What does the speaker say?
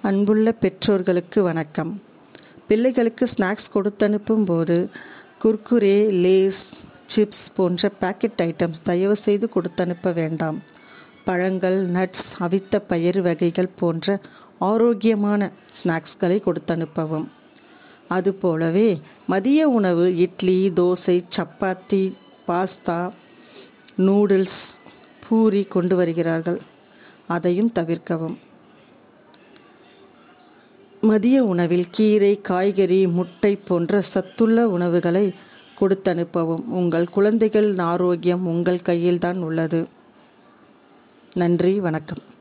அன்புள்ள பெற்றோர்களுக்கு வணக்கம் பிள்ளைகளுக்கு ஸ்நாக்ஸ் கொடுத்தனுப்பும் போது குர்குரே லேஸ் சிப்ஸ் போன்ற பேக்கெட் ஐட்டம்ஸ் தயவு செய்து கொடுத்தனுப்ப வேண்டாம் பழங்கள் நட்ஸ் அவித்த பயிறு வகைகள் போன்ற ஆரோக்கியமான ஸ்நாக்ஸ்களை கொடுத்தனுப்பவும் அதுபோலவே மதிய உணவு இட்லி தோசை சப்பாத்தி பாஸ்தா நூடுல்ஸ் பூரி கொண்டு வருகிறார்கள் அதையும் தவிர்க்கவும் மதிய உணவில் கீரை காய்கறி முட்டை போன்ற சத்துள்ள உணவுகளை கொடுத்தனுப்பவும் உங்கள் குழந்தைகள் ஆரோக்கியம் உங்கள் கையில்தான் உள்ளது நன்றி வணக்கம்